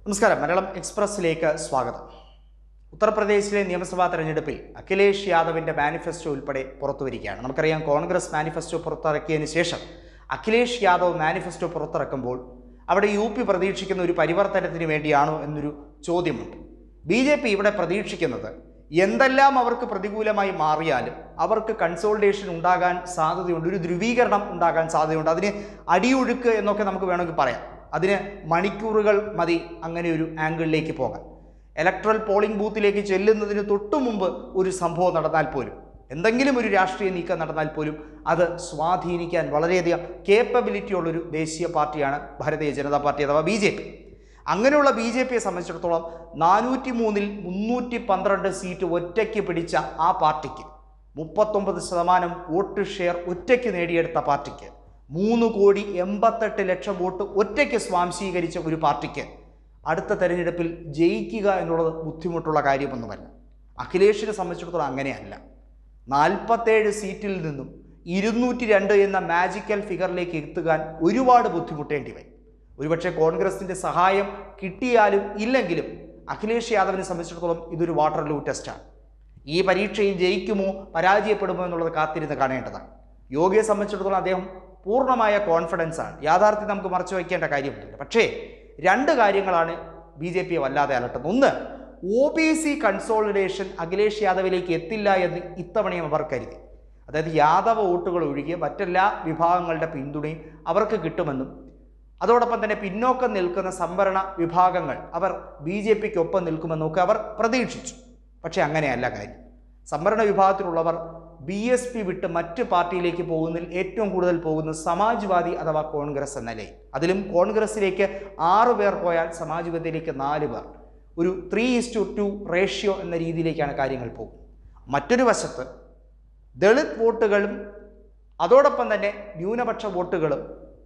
നമസ്കാരം മലയാളം എക്സ്പ്രസ്സിലേക്ക് സ്വാഗതം ഉത്തർപ്രദേശിലെ നിയമസഭാ തെരഞ്ഞെടുപ്പിൽ അഖിലേഷ് യാദവിൻ്റെ മാനിഫെസ്റ്റോ ഉൾപ്പെടെ പുറത്തുവരികയാണ് നമുക്കറിയാം കോൺഗ്രസ് മാനിഫെസ്റ്റോ പുറത്തിറക്കിയതിന് ശേഷം അഖിലേഷ് യാദവ് മാനിഫെസ്റ്റോ പുറത്തിറക്കുമ്പോൾ അവിടെ യു പി പ്രതീക്ഷിക്കുന്ന ഒരു പരിവർത്തനത്തിന് വേണ്ടിയാണോ എന്നൊരു ചോദ്യമുണ്ട് ബി ജെ പി ഇവിടെ പ്രതീക്ഷിക്കുന്നത് എന്തെല്ലാം അവർക്ക് പ്രതികൂലമായി മാറിയാലും അവർക്ക് കൺസോൾട്ടേഷൻ ഉണ്ടാകാൻ സാധ്യതയുണ്ട് ഒരു ധ്രുവീകരണം ഉണ്ടാകാൻ സാധ്യതയുണ്ട് അതിന് അടിയൊഴുക്ക് എന്നൊക്കെ നമുക്ക് വേണമെങ്കിൽ പറയാം അതിന് മണിക്കൂറുകൾ മതി അങ്ങനെ ഒരു ആംഗിളിലേക്ക് പോകാൻ ഇലക്ട്രൽ പോളിംഗ് ബൂത്തിലേക്ക് ചെല്ലുന്നതിന് തൊട്ടു മുമ്പ് ഒരു സംഭവം നടന്നാൽ പോലും എന്തെങ്കിലും ഒരു രാഷ്ട്രീയ നീക്കം നടന്നാൽ പോലും അത് സ്വാധീനിക്കാൻ വളരെയധികം കേപ്പബിലിറ്റി ഉള്ളൊരു ദേശീയ പാർട്ടിയാണ് ഭാരതീയ ജനതാ പാർട്ടി അഥവാ ബി ജെ പി അങ്ങനെയുള്ള ബി ജെ പിയെ സംബന്ധിച്ചിടത്തോളം നാനൂറ്റി മൂന്നിൽ മുന്നൂറ്റി പന്ത്രണ്ട് സീറ്റ് ഒറ്റയ്ക്ക് പിടിച്ച ആ പാർട്ടിക്ക് മുപ്പത്തൊമ്പത് ശതമാനം വോട്ട് ഷെയർ ഒറ്റയ്ക്ക് നേടിയെടുത്ത പാർട്ടിക്ക് മൂന്ന് കോടി എൺപത്തെട്ട് ലക്ഷം വോട്ട് ഒറ്റയ്ക്ക് സ്വാംശീകരിച്ച ഒരു പാർട്ടിക്ക് അടുത്ത തെരഞ്ഞെടുപ്പിൽ ജയിക്കുക എന്നുള്ളത് ബുദ്ധിമുട്ടുള്ള കാര്യമൊന്നുമല്ല അഖിലേഷിനെ സംബന്ധിച്ചിടത്തോളം അങ്ങനെയല്ല നാൽപ്പത്തേഴ് സീറ്റിൽ നിന്നും ഇരുന്നൂറ്റി രണ്ട് എന്ന മാജിക്കൽ ഫിഗറിലേക്ക് എത്തുവാൻ ഒരുപാട് ബുദ്ധിമുട്ടേണ്ടി വരും ഒരുപക്ഷെ കോൺഗ്രസിൻ്റെ സഹായം കിട്ടിയാലും ഇല്ലെങ്കിലും അഖിലേഷ് യാദവിനെ സംബന്ധിച്ചിടത്തോളം ഇതൊരു വാട്ടർലൂ ടെസ്റ്റാണ് ഈ പരീക്ഷയിൽ ജയിക്കുമോ പരാജയപ്പെടുമോ എന്നുള്ളത് കാത്തിരുന്ന് കാണേണ്ടതാണ് യോഗിയെ സംബന്ധിച്ചിടത്തോളം അദ്ദേഹം പൂർണ്ണമായ കോൺഫിഡൻസ് ആണ് യാഥാർത്ഥ്യം നമുക്ക് മറച്ചു വയ്ക്കേണ്ട കാര്യമൊന്നുമില്ല പക്ഷേ രണ്ട് കാര്യങ്ങളാണ് ബി ജെ പിയെ വല്ലാതെ അലട്ടുന്നത് ഒന്ന് O B C consolidation Akhilesh യാദവിലേക്ക് എത്തില്ല എന്ന് ഇത്തവണയും അവർ കരുതി അതായത് യാദവ വോട്ടുകൾ ഒഴികെ മറ്റെല്ലാ വിഭാഗങ്ങളുടെ പിന്തുണയും അവർക്ക് കിട്ടുമെന്നും അതോടൊപ്പം തന്നെ പിന്നോക്കം നിൽക്കുന്ന സംവരണ വിഭാഗങ്ങൾ അവർ ബി ജെ പിക്ക് ഒപ്പം നിൽക്കുമെന്നൊക്കെ അവർ പ്രതീക്ഷിച്ചു പക്ഷേ അങ്ങനെയല്ല കാര്യം സംവരണ വിഭാഗത്തിലുള്ളവർ ബി എസ് പി വിട്ട് മറ്റ് പാർട്ടിയിലേക്ക് പോകുന്നതിൽ ഏറ്റവും കൂടുതൽ പോകുന്നത് സമാജ്വാദി അഥവാ കോൺഗ്രസ് എന്ന ലൈൻ അതിലും കോൺഗ്രസിലേക്ക് ആറ് പേർ പോയാൽ സമാജ്വാദിയിലേക്ക് നാല് പേർ ഒരു ത്രീ ഇസ്റ്റു ടു റേഷ്യോ എന്ന രീതിയിലേക്കാണ് കാര്യങ്ങൾ പോകുന്നത് മറ്റൊരു വശത്ത് ദളിത് വോട്ടുകളും അതോടൊപ്പം തന്നെ ന്യൂനപക്ഷ വോട്ടുകളും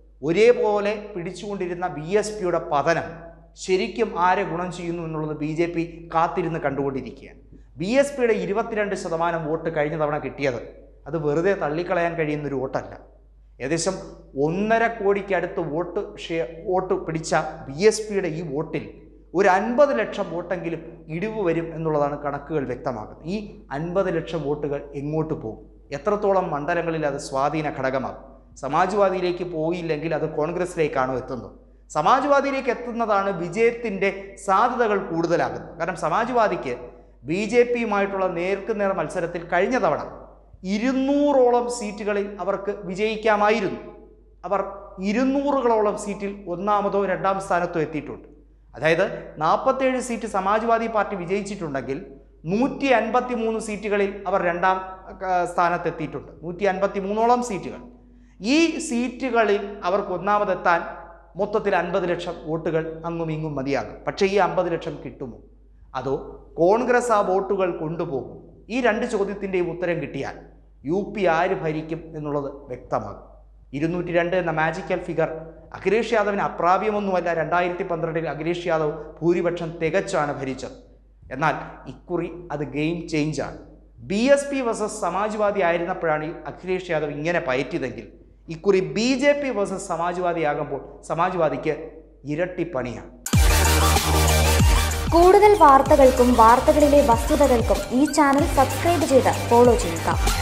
ഒരേപോലെ പിടിച്ചുകൊണ്ടിരുന്ന ബി എസ് പിയുടെ പതനം ശരിക്കും ആരെ ഗുണം ചെയ്യുന്നു എന്നുള്ളത് ബി ജെ പി കാത്തിരുന്ന് കണ്ടുകൊണ്ടിരിക്കുകയാണ് ബി എസ് പിയുടെ ഇരുപത്തിരണ്ട് ശതമാനം വോട്ട് കഴിഞ്ഞ തവണ കിട്ടിയത് അത് വെറുതെ തള്ളിക്കളയാൻ കഴിയുന്ന ഒരു വോട്ടല്ല ഏകദേശം ഒന്നര കോടിക്കടുത്ത് വോട്ട് ഷെയർ വോട്ട് പിടിച്ച ബി എസ് പിയുടെ ഈ വോട്ടിൽ ഒരു അൻപത് ലക്ഷം വോട്ടെങ്കിലും ഇടിവ് വരും എന്നുള്ളതാണ് കണക്കുകൾ വ്യക്തമാക്കുന്നത് ഈ അൻപത് ലക്ഷം വോട്ടുകൾ എങ്ങോട്ട് പോകും എത്രത്തോളം മണ്ഡലങ്ങളിൽ അത് സ്വാധീന ഘടകമാകും സമാജ്വാദിയിലേക്ക് പോയില്ലെങ്കിൽ അത് കോൺഗ്രസിലേക്കാണോ എത്തുന്നത് സമാജ്വാദിയിലേക്ക് എത്തുന്നതാണ് വിജയത്തിൻ്റെ സാധ്യതകൾ കൂടുതലാകുന്നത് കാരണം സമാജ്വാദിക്ക് ബി ജെ പിയുമായിട്ടുള്ള നേർക്കുനേർ മത്സരത്തിൽ കഴിഞ്ഞ തവണ ഇരുന്നൂറോളം സീറ്റുകളിൽ അവർക്ക് വിജയിക്കാമായിരുന്നു അവർ ഇരുന്നൂറുകളോളം സീറ്റിൽ ഒന്നാമതോ രണ്ടാം സ്ഥാനത്തോ എത്തിയിട്ടുണ്ട് അതായത് നാൽപ്പത്തേഴ് സീറ്റ് സമാജ്വാദി പാർട്ടി വിജയിച്ചിട്ടുണ്ടെങ്കിൽ നൂറ്റി അൻപത്തി മൂന്ന് സീറ്റുകളിൽ അവർ രണ്ടാം ആ, സ്ഥാനത്തെത്തിയിട്ടുണ്ട് നൂറ്റി അൻപത്തി മൂന്നോളം സീറ്റുകൾ ഈ സീറ്റുകളിൽ അവർക്ക് ഒന്നാമതെത്താൻ മൊത്തത്തിൽ അൻപത് ലക്ഷം വോട്ടുകൾ അങ്ങും ഇങ്ങും മതിയാകും പക്ഷേ ഈ അമ്പത് ലക്ഷം കിട്ടുമോ അതോ കോൺഗ്രസ് ആ വോട്ടുകൾ കൊണ്ടുപോകും ഈ രണ്ട് ചോദ്യത്തിൻ്റെയും ഉത്തരം കിട്ടിയാൽ യു പി ആര് ഭരിക്കും എന്നുള്ളത് വ്യക്തമാകും ഇരുന്നൂറ്റി രണ്ട് എന്ന മാജിക്കൽ ഫിഗർ അഖിലേഷ് യാദവിന് അപ്രാപ്യമൊന്നുമല്ല രണ്ടായിരത്തി പന്ത്രണ്ടിൽ അഖിലേഷ് യാദവ് ഭൂരിപക്ഷം തികച്ചാണ് ഭരിച്ചത് എന്നാൽ ഇക്കുറി അത് ഗെയിം ചേഞ്ചാണ് B S P versus Samajwadi ആയിരുന്നപ്പോഴാണ് ഈ അഖിലേഷ് യാദവ് ഇങ്ങനെ പയറ്റിയതെങ്കിൽ ഇക്കുറി B J P versus Samajwadi ആകുമ്പോൾ സമാജ്വാദിക്ക് ഇരട്ടിപ്പണിയാണ് കൂടുതൽ വാർത്തകൾക്കും വാർത്തകളിലെ വസ്തുതകൾക്കും ഈ ചാനൽ സബ്സ്ക്രൈബ് ചെയ്ത് ഫോളോ ചെയ്യുക